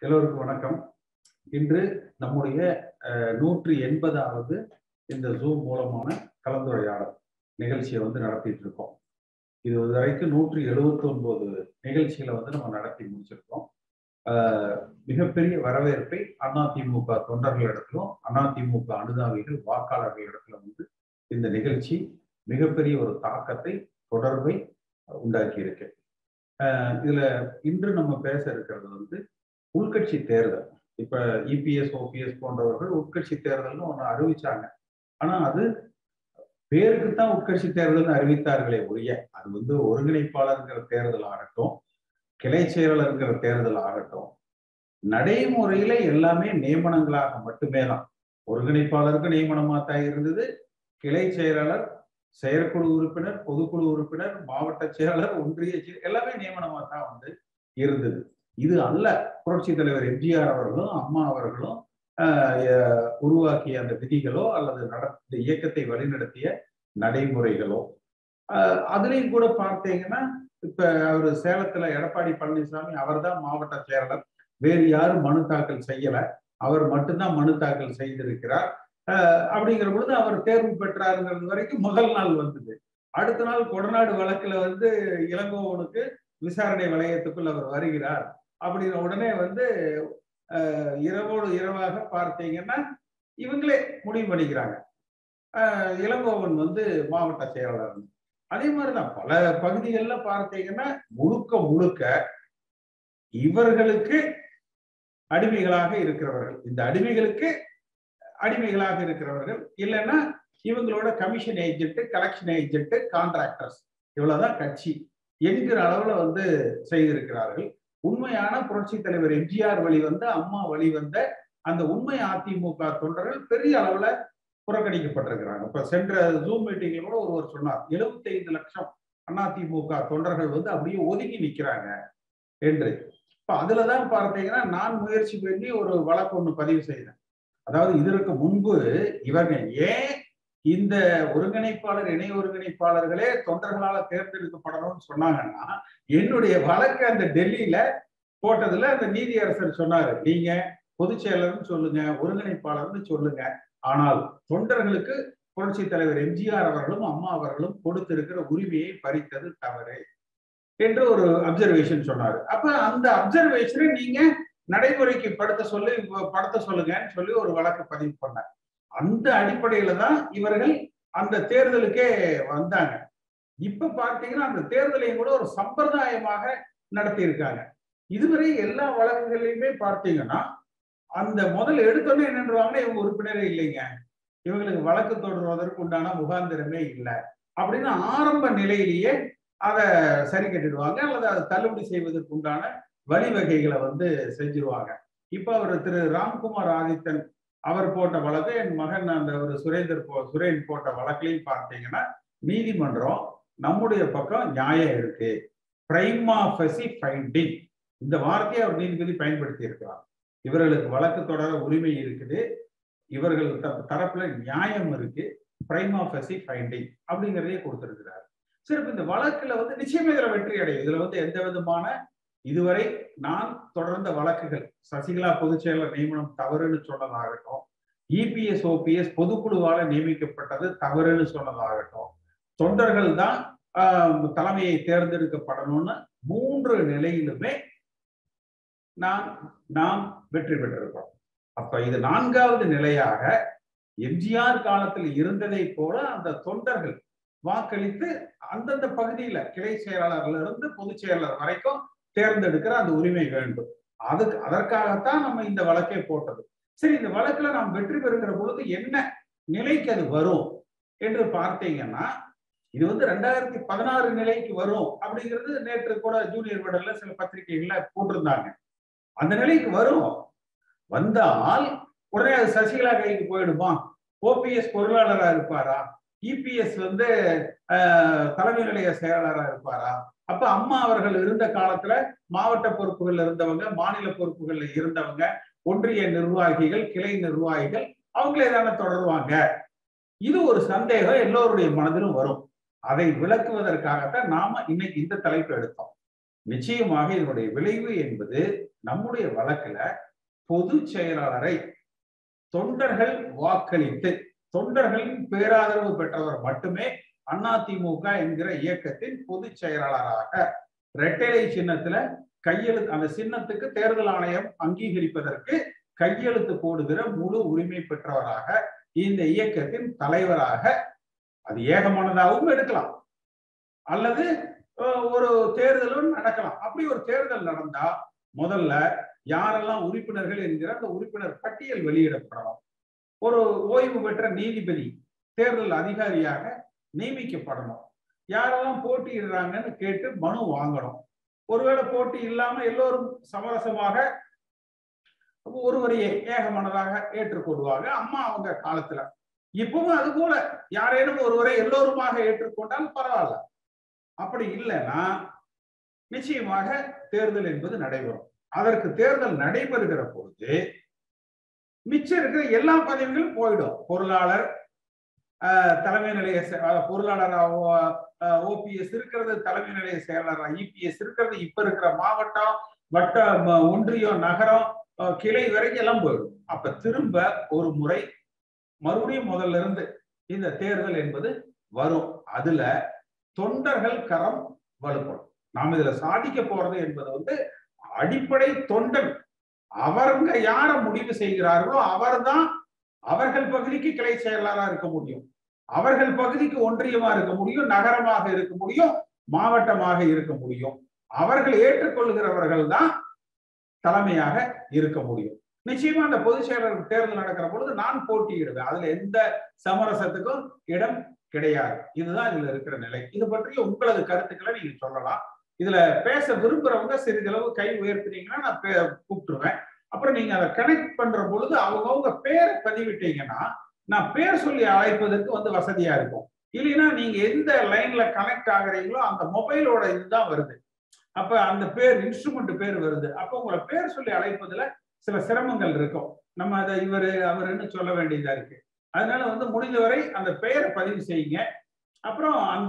எல்லோருக்கும் வணக்கம் இன்று நம்முடைய அஹ், நூற்றி எண்பதாவது இந்த ஜூம் மூலமான கலந்துரையாடல் நிகழ்ச்சியை வந்து நடத்திட்டு இருக்கோம் இது வரைக்கும் நூற்றி எழுபத்தி ஒன்பது நிகழ்ச்சிகளை வந்து நம்ம நடத்தி முடிச்சிருக்கோம் அஹ், மிகப்பெரிய வரவேற்பை அதிமுக தொண்டர்களிடத்திலும் அதிமுக அனுதாபிகள் வாக்காளர்களிடத்துல வந்து இந்த நிகழ்ச்சி மிகப்பெரிய ஒரு தாக்கத்தை தொடர்பை உண்டாக்கி இருக்கு அஹ், இதுல இன்று நம்ம பேச இருக்கிறது வந்து உள்கட்சி தேர்தல் இப்ப இபிஎஸ் ஓபிஎஸ் போன்றவர்கள் உட்கட்சி தேர்தல்னு ஒண்ணு அறிவிச்சாங்க ஆனா அது பேருக்கு தான் உட்கட்சி தேர்தல்னு அறிவித்தார்களே ஒழிய அது வந்து ஒருங்கிணைப்பாளர்ங்கிற தேர்தல் ஆகட்டும் கிளை செயலாளர்ங்கிற தேர்தல் ஆகட்டும் நடைமுறையில எல்லாமே நியமனங்களாக மட்டுமே தான் ஒருங்கிணைப்பாளருக்கு நியமனமா தான் இருந்தது கிளை செயலாளர் செயற்குழு உறுப்பினர் பொதுக்குழு உறுப்பினர் மாவட்ட செயலாளர் ஒன்றிய செயலர் எல்லாமே நியமனமா தான் வந்து இருந்தது இது அல்ல புரட்சி தலைவர் எம்ஜிஆர் அவர்களும் அம்மா அவர்களும் ஆஹ், அஹ், உருவாக்கிய அந்த விதிகளோ அல்லது நடத்த இயக்கத்தை வழிநடத்திய நடைமுறைகளோ ஆஹ், அதுலயும் கூட பார்த்தீங்கன்னா இப்ப அவர் சேலத்துல எடப்பாடி பழனிசாமி அவர்தான் மாவட்ட செயலாளர் வேறு யாரும் மனு தாக்கல் செய்யல அவர் மட்டும்தான் மனு தாக்கல் செய்திருக்கிறார் ஆஹ், அப்படிங்கிற பொழுது அவர் தேர்வு பெற்றாருங்கிறது வரைக்கும் முதல் நாள் வந்தது அடுத்த நாள் கொடநாடு வழக்குல வந்து இளங்கோவனுக்கு விசாரணை வளையத்துக்குள் அவர் வருகிறார் அப்படிங்கிற உடனே வந்து ஆஹ், இரவோடு இரவாக பார்த்தீங்கன்னா இவங்களே முடிவு பண்ணிக்கிறாங்க ஆஹ், இளங்கோவன் வந்து மாவட்ட செயலாளர் அதே மாதிரிதான் பல பகுதிகளில் பார்த்தீங்கன்னா முழுக்க முழுக்க இவர்களுக்கு அடிமைகளாக இருக்கிறவர்கள் இந்த அடிமைகளுக்கு அடிமைகளாக இருக்கிறவர்கள் இல்லைன்னா இவங்களோட commission agent collection agent contractors இவ்வளவுதான் கட்சி என்கிற அளவுல வந்து செய்திருக்கிறார்கள் உண்மையான புரட்சி தலைவர் எம்ஜிஆர் வழி வந்த அம்மா வழி வந்த அந்த உண்மை அதிமுக தொண்டர்கள் பெரிய அளவுல புறக்கணிக்கப்பட்டிருக்கிறாங்க இப்ப சென்ற ஜூம் மீட்டிங்ல கூட ஒருவர் சொன்னார் 75 லட்சம் அதிமுக தொண்டர்கள் வந்து அப்படியே ஒதுங்கி நிக்கிறாங்க என்று இப்ப அதுலதான் பார்த்தீங்கன்னா நான் முயற்சி பண்ணி ஒரு வழக்கு ஒண்ணு பதிவு செய்தேன் அதாவது இதற்கு முன்பு இவங்க ஏன் இந்த ஒருங்கிணைப்பாளர் இணை ஒருங்கிணைப்பாளர்களே தொண்டர்களால தேர்ந்தெடுக்கப்படணும்னு சொன்னாங்கன்னா என்னுடைய வழக்கு அந்த டெல்லியில போட்டதுல அந்த நீதியரசர் சொன்னாரு நீங்க பொதுச் செயலர்னு சொல்லுங்க ஒருங்கிணைப்பாளர்னு சொல்லுங்க ஆனால் தொண்டர்களுக்கு புரட்சி தலைவர் எம்ஜிஆர் அவர்களும் அம்மா அவர்களும் கொடுத்திருக்கிற உரிமையை பறித்தது தவறு என்று ஒரு அப்சர்வேஷன் சொன்னாரு அப்ப அந்த அப்சர்வேஷனை நீங்க நடைமுறைக்கு படுத்த சொல்லி படுத்த சொல்லுங்கன்னு சொல்லி ஒரு வழக்கு பதிவு பண்ணார் அந்த அடிப்படையில தான் இவர்கள் அந்த தேர்தலுக்கே வந்தாங்க இப்ப பார்த்தீங்கன்னா அந்த தேர்தலையும் கூட ஒரு சம்பிரதாயமாக நடத்தி இருக்காங்க இதுவரை எல்லா வழக்குகளையுமே பார்த்தீங்கன்னா அந்த முதல் எடுத்தோடனே என்னன்றாங்கன்னா இவங்க உறுப்பினரே இல்லைங்க இவங்களுக்கு வழக்கு தொடர்வதற்கு உண்டான முகாந்திரமே இல்லை அப்படின்னு ஆரம்ப நிலையிலேயே அதை சரி கட்டிடுவாங்க அல்லது அதை தள்ளுபடி செய்வதற்கு உண்டான வழிவகைகளை வந்து செஞ்சிருவாங்க இப்ப அவர் திரு ராம்குமார் ஆதித்தன் அவர் போட்ட வழக்கு என் மகன் அந்த ஒரு சுரேந்தர் போ சுரேன் போட்ட வழக்கையும் பார்த்தீங்கன்னா நீதிமன்றம் நம்முடைய பக்கம் நியாயம் இருக்கு பிரைமா ஃபெசி ஃபைண்டிங் இந்த வார்த்தையை அவர் நீதிபதி பயன்படுத்தி இருக்கிறார் இவர்களுக்கு வழக்கு தொடர உரிமை இருக்குது இவர்கள் த- தரப்புல நியாயம் இருக்கு பிரைமா ஃபெசி ஃபைண்டிங் அப்படிங்கிறதையே கொடுத்திருக்கிறார் சரி இப்ப இந்த வழக்குல வந்து நிச்சயமா இதுல வெற்றி அடையும் இதுல வந்து எந்த விதமான இதுவரை நான் தொடர்ந்த வழக்குகள் சசிகலா பொதுச் செயலர் நியமனம் தவறுன்னு சொன்னதாகட்டும் இபிஎஸ் ஓபிஎஸ் பொதுக்குழுவால நியமிக்கப்பட்டது தவறுன்னு சொன்னதாகட்டும் தொண்டர்கள் தான் ஆஹ், தலைமையை தேர்ந்தெடுக்கப்படணும்னு மூன்று நிலையிலுமே நாம் நாம் வெற்றி பெற்றிருக்கிறோம் அப்ப இது நான்காவது நிலையாக எம்ஜிஆர் காலத்தில் இருந்ததை போல அந்த தொண்டர்கள் வாக்களித்து அந்தந்த பகுதியில கிளை செயலாளர்ல இருந்து பொதுச் செயலாளர் வரைக்கும் தேர்ந்தெடுக்கிற அந்த உரிமை வேண்டும் அதுக்கு அதற்காகத்தான் நம்ம இந்த வழக்கை போட்டது சரி இந்த வழக்குல நாம் வெற்றி பெறுகிற பொழுது என்ன நிலைக்கு அது வரும் என்று பார்த்தீங்கன்னா இது வந்து ரெண்டாயிரத்தி பதினாறு நிலைக்கு வரும் அப்படிங்கிறது நேற்று கூட ஜூனியர் விடல்ல சில பத்திரிகைகள்ல போட்டிருந்தாங்க அந்த நிலைக்கு வரும் வந்தால் உடனே அது சசிகலா கைக்கு போயிடுமா ஓபிஎஸ் பொருளாளரா இருப்பாரா இபிஎஸ் வந்து ஆஹ், தலைமை நிலைய செயலாளரா இருப்பாரா அப்ப அம்மா அவர்கள் இருந்த காலத்துல மாவட்ட பொறுப்புகள்ல இருந்தவங்க மாநில பொறுப்புகள்ல இருந்தவங்க ஒன்றிய நிர்வாகிகள் கிளை நிர்வாகிகள் அவங்களே தானே தொடருவாங்க இது ஒரு சந்தேகம் எல்லோருடைய மனதிலும் வரும் அதை விளக்குவதற்காகத்தான் நாம இன்னைக்கு இந்த தலைப்பு எடுத்தோம் நிச்சயமாக இதனுடைய விளைவு என்பது நம்முடைய வழக்குல பொது செயலாளரை தொண்டர்கள் வாக்களித்து தொண்டர்களின் பேராதரவு பெற்றவர் மட்டுமே அதிமுக என்கிற இயக்கத்தின் பொதுச் செயலாளராக இரட்டைலை சின்னத்துல கையெழுத்து அந்த சின்னத்துக்கு தேர்தல் ஆணையம் அங்கீகரிப்பதற்கு கையெழுத்து போடுகிற முழு உரிமை பெற்றவராக இந்த இயக்கத்தின் தலைவராக அது ஏகமானதாகவும் எடுக்கலாம் அல்லது ஒரு தேர்தலும் நடக்கலாம் அப்படி ஒரு தேர்தல் நடந்தா முதல்ல யாரெல்லாம் உறுப்பினர்கள் என்கிற அந்த உறுப்பினர் பட்டியல் வெளியிடப்படணும் ஒரு ஓய்வு பெற்ற நீதிபதி தேர்தல் அதிகாரியாக நியமிக்கப்படணும் யாரெல்லாம் போட்டியிடுறாங்கன்னு கேட்டு மனு வாங்கணும் ஒருவேளை போட்டி இல்லாம எல்லோரும் சமரசமாக ஒருவரையே ஏகமனதாக ஏற்றுக்கொள்வாங்க அம்மா அவங்க காலத்துல இப்பவும் அது போல யாரேனும் ஒருவரை எல்லோருமாக ஏற்றுக்கொண்டால் பரவாயில்ல அப்படி இல்லைன்னா நிச்சயமாக தேர்தல் என்பது நடைபெறும் அதற்கு தேர்தல் நடைபெறுகிற பொழுது மிச்சம் இருக்கிற எல்லா பதவிகளும் போயிடும் பொருளாளர் தலைமை நிலைய பொருளாளர் ஓபிஎஸ் இருக்கிறது தலைமை நிலைய செயலாளர் இபிஎஸ் இருக்கிறது இப்ப இருக்கிற மாவட்டம் வட்ட ஒன்றியம் நகரம் கிளை வரைக்கும் எல்லாம் போயிடும் அப்ப திரும்ப ஒரு முறை மறுபடியும் முதல்ல இருந்து இந்த தேர்தல் என்பது வரும் அதுல தொண்டர்கள் கரம் வலுப்படும் நாம் இதுல சாதிக்க போறது என்பது வந்து அடிப்படை தொண்டன் அவருங்க யார முடிவு செய்கிறார்களோ அவர்தான் அவர்கள் பகுதிக்கு கிளை செயலாளராக இருக்க முடியும் அவர்கள் பகுதிக்கு ஒன்றியமா இருக்க முடியும் நகரமாக இருக்க முடியும் மாவட்டமாக இருக்க முடியும் அவர்கள் ஏற்றுக்கொள்கிறவர்கள் தான் தலைமையாக இருக்க முடியும் நிச்சயமா அந்த பொதுச் செயலாளர் தேர்தல் நடக்கிற பொழுது நான் போட்டியிடுவேன் அதுல எந்த சமரசத்துக்கும் இடம் கிடையாது இதுதான் இதுல இருக்கிற நிலை இது பற்றிய உங்களது கருத்துக்களை நீங்க சொல்லலாம் இதுல பேச விரும்புறவங்க சிறிதளவு கை உயர்த்தினீங்கன்னா நான் கூப்பிட்டுருவேன் அப்புறம் நீங்க அதை கனெக்ட் பண்ற பொழுது அவங்கவுங்க பேரை பதிவிட்டீங்கன்னா நான் பேர் சொல்லி அழைப்பதற்கு வந்து வசதியா இருக்கும் இல்லைன்னா நீங்க எந்த லைன்ல கனெக்ட் ஆகுறீங்களோ அந்த மொபைலோட இதுதான் வருது அப்ப அந்த பேர் இன்ஸ்ட்ருமெண்ட் பேர் வருது அப்ப உங்களை பேர் சொல்லி அழைப்பதுல சில சிரமங்கள் இருக்கும் நம்ம அதை இவரு அவருன்னு சொல்ல வேண்டியதா இருக்கு அதனால வந்து முடிந்தவரை அந்த பெயரை பதிவு செய்யுங்க அப்புறம் அந்த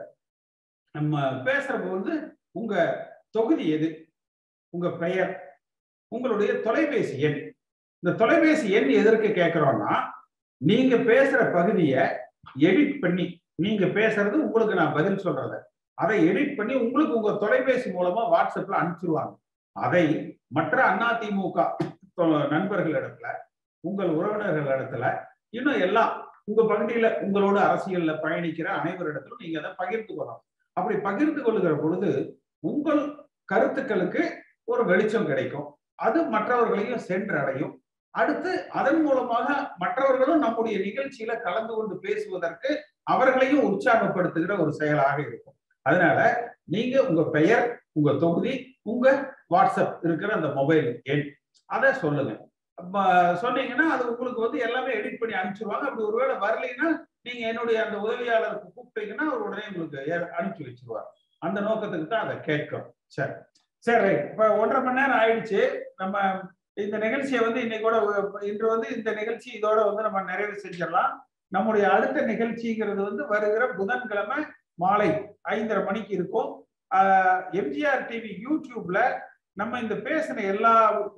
நம்ம பேசுற போது உங்க தொகுதி எது உங்க பெயர் உங்களுடைய தொலைபேசி எண் இந்த தொலைபேசி எண் எதற்கு கேட்கிறோம்னா நீங்க பேசுற பகுதியை எடிட் பண்ணி நீங்க பேசுறது உங்களுக்கு நான் பதில் சொல்றத அதை எடிட் பண்ணி உங்களுக்கு உங்க தொலைபேசி மூலமா வாட்ஸ்அப்ல அனுப்பிச்சிருவாங்க அதை மற்ற அதிமுக நண்பர்களிடத்துல உங்கள் உறவினர்கள் இடத்துல இன்னும் எல்லாம் உங்க பகுதியில உங்களோட அரசியல்ல பயணிக்கிற அனைவரிடத்திலும் நீங்க அதை பகிர்ந்து கொள்ளணும் அப்படி பகிர்ந்து கொள்ளுகிற பொழுது உங்கள் கருத்துக்களுக்கு ஒரு வெளிச்சம் கிடைக்கும் அது மற்றவர்களையும் சென்றடையும் அடுத்து அதன் மூலமாக மற்றவர்களும் நம்முடைய நிகழ்ச்சியில கலந்து கொண்டு பேசுவதற்கு அவர்களையும் உற்சாகப்படுத்துகிற ஒரு செயலாக இருக்கும் அதனால நீங்க உங்க பெயர் உங்க தொகுதி உங்க வாட்ஸ்அப் இருக்கிற அந்த மொபைல் எண் அதை சொல்லுங்க சொன்னீங்கன்னா அது உங்களுக்கு வந்து எல்லாமே எடிட் பண்ணி அனுப்பிச்சிருவாங்க அப்படி ஒருவேளை வரலைன்னா நீங்க என்னுடைய அந்த உதவியாளருக்கு கூப்பிட்டீங்கன்னா அவர் உடனே உங்களுக்கு அனுப்பிச்சு வச்சிருவார் அந்த நோக்கத்துக்கு தான் அதை கேட்கும் சரி சரி இப்ப ஒன்றரை மணி நேரம் ஆயிடுச்சு நம்ம இந்த நிகழ்ச்சியை வந்து இன்னைக்கூட இன்று வந்து இந்த நிகழ்ச்சி இதோட வந்து நம்ம நிறைவு செஞ்சிடலாம் நம்முடைய அடுத்த நிகழ்ச்சிங்கிறது வந்து வருகிற புதன்கிழமை மாலை ஐந்தரை மணிக்கு இருக்கும் எம்ஜிஆர் டிவி யூடியூப்ல நம்ம இந்த பேசின எல்லா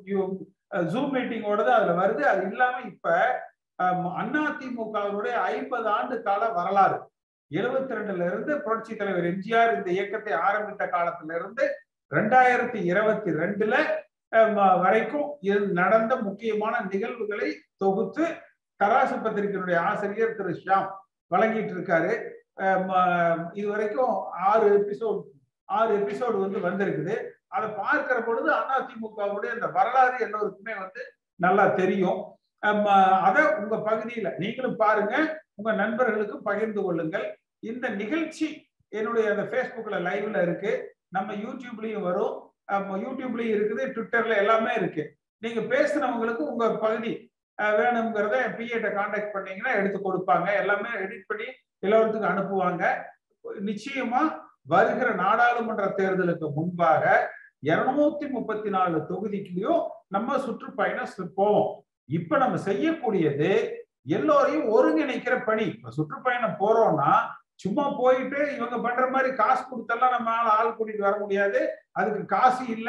ஜூம் மீட்டிங்கோடது அதுல வருது அது இல்லாம இப்ப அதிமுகவினுடைய ஐம்பது ஆண்டு கால வரலாறு எழுபத்தி ரெண்டுல இருந்து புரட்சி தலைவர் எம்ஜிஆர் இந்த இயக்கத்தை ஆரம்பித்த காலத்துல இருந்து ரெண்டாயிரத்தி இருபத்தி ரெண்டுல வரைக்கும் நடந்த முக்கியமான நிகழ்வுகளை தொகுத்து தராசு பத்திரிகையினுடைய ஆசிரியர் திரு ஷியாம் வழங்கிட்டு இருக்காரு இது வரைக்கும் ஆறு எபிசோட் ஆறு எபிசோடு வந்து வந்திருக்குது அதை பார்க்கிற பொழுது அதிமுகவுடைய அந்த வரலாறு எல்லோருக்குமே வந்து நல்லா தெரியும் அதை உங்க பகுதியில நீங்களும் பாருங்க உங்க நண்பர்களுக்கும் பகிர்ந்து கொள்ளுங்கள் இந்த நிகழ்ச்சி என்னுடைய அந்த ஃபேஸ்புக்ல லைவ்ல இருக்கு நம்ம யூடியூப்லயும் வரும் யூடியூப்லயும் இருக்குது ட்விட்டர்ல எல்லாமே இருக்கு நீங்க பேசுனவங்களுக்கு உங்க பகுதி வேணுங்கிறத பிஏட்ட கான்டாக்ட் பண்ணீங்கன்னா எடுத்து கொடுப்பாங்க எல்லாமே எடிட் பண்ணி எல்லோருத்துக்கும் அனுப்புவாங்க நிச்சயமா வருகிற நாடாளுமன்ற தேர்தலுக்கு முன்பாக இருநூத்தி முப்பத்தி நாலு தொகுதிக்குலயும் நம்ம சுற்றுப்பயணம் போவோம் இப்ப நம்ம செய்யக்கூடியது எல்லோரையும் ஒருங்கிணைக்கிற பணி இப்ப சுற்றுப்பயணம் போறோம்னா சும்மா போயிட்டு இவங்க பண்ற மாதிரி காசு கொடுத்தெல்லாம் நம்ம ஆள் ஆள் கூட்டிட்டு வர முடியாது அதுக்கு காசு இல்லை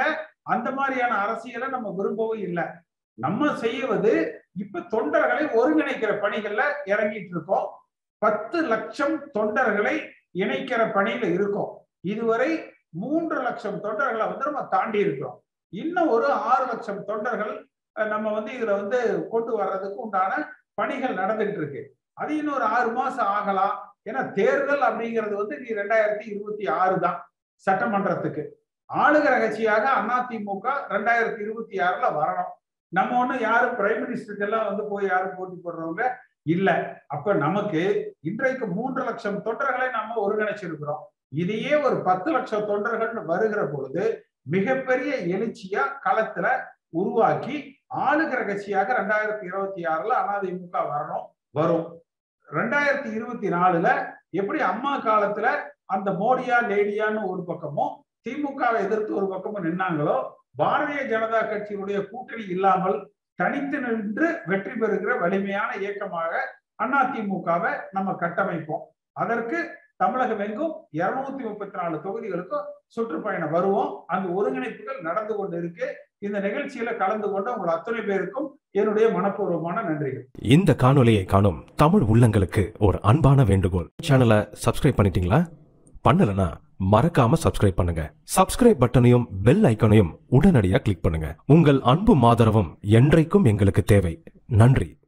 அந்த மாதிரியான அரசியலை நம்ம விரும்பவும் இல்லை நம்ம செய்வது இப்ப தொண்டர்களை ஒருங்கிணைக்கிற பணிகள்ல இறங்கிட்டு இருக்கோம் பத்து லட்சம் தொண்டர்களை இணைக்கிற பணியில இருக்கோம் இதுவரை மூன்று லட்சம் தொண்டர்களை வந்து நம்ம தாண்டி இருக்கிறோம் இன்னும் ஒரு ஆறு லட்சம் தொண்டர்கள் நம்ம வந்து இதுல வந்து கொண்டு வர்றதுக்கு உண்டான பணிகள் நடந்துகிட்டு இருக்கு அது இன்னொரு ஆறு மாசம் ஆகலாம் ஏன்னா தேர்தல் அப்படிங்கிறது வந்து நீ ரெண்டாயிரத்தி இருபத்தி ஆறு தான் சட்டமன்றத்துக்கு ஆளுகிற கட்சியாக அதிமுக ரெண்டாயிரத்தி இருபத்தி ஆறுல வரணும் நம்ம ஒண்ணு யாரும் பிரைம் மினிஸ்டருக்கு எல்லாம் வந்து போய் யாரும் போட்டி போடுறவங்க இல்ல அப்ப நமக்கு இன்றைக்கு மூன்று லட்சம் தொண்டர்களை நம்ம ஒருங்கிணைச்சிருக்கிறோம் இதையே ஒரு பத்து லட்சம் தொண்டர்கள் வருகிற பொழுது மிகப்பெரிய எழுச்சியா களத்துல உருவாக்கி ஆளுகிற கட்சியாக ரெண்டாயிரத்தி இருபத்தி ஆறுல அதிமுக வரணும் வரும் ரெண்டாயிரத்தி இருபத்தி நாலுல எப்படி அம்மா காலத்துல அந்த மோடியா லேடியான்னு ஒரு பக்கமும் திமுகவை எதிர்த்து ஒரு பக்கமும் நின்னாங்களோ பாரதிய ஜனதா கட்சியினுடைய கூட்டணி இல்லாமல் தனித்து நின்று வெற்றி பெறுகிற வலிமையான இயக்கமாக அதிமுகவை நம்ம கட்டமைப்போம் அதற்கு தமிழகம் எங்கும் இருநூத்தி முப்பத்தி நாலு தொகுதிகளுக்கும் சுற்றுப்பயணம் வருவோம் அந்த ஒருங்கிணைப்புகள் நடந்து கொண்டு இருக்கு இந்த நிகழ்ச்சியில கலந்து கொண்ட உங்கள் அத்தனை பேருக்கும் என்னுடைய மனப்பூர்வமான நன்றிகள் இந்த காணொளியை காணும் தமிழ் உள்ளங்களுக்கு ஒரு அன்பான வேண்டுகோள் சேனலை சப்ஸ்கிரைப் பண்ணிட்டீங்களா பண்ணலனா மறக்காம சப்ஸ்கிரைப் பண்ணுங்க சப்ஸ்கிரைப் பட்டனையும் பெல் ஐக்கனையும் உடனடியாக கிளிக் பண்ணுங்க உங்கள் அன்பும் ஆதரவும் என்றைக்கும் எங்களுக்கு தேவை நன்றி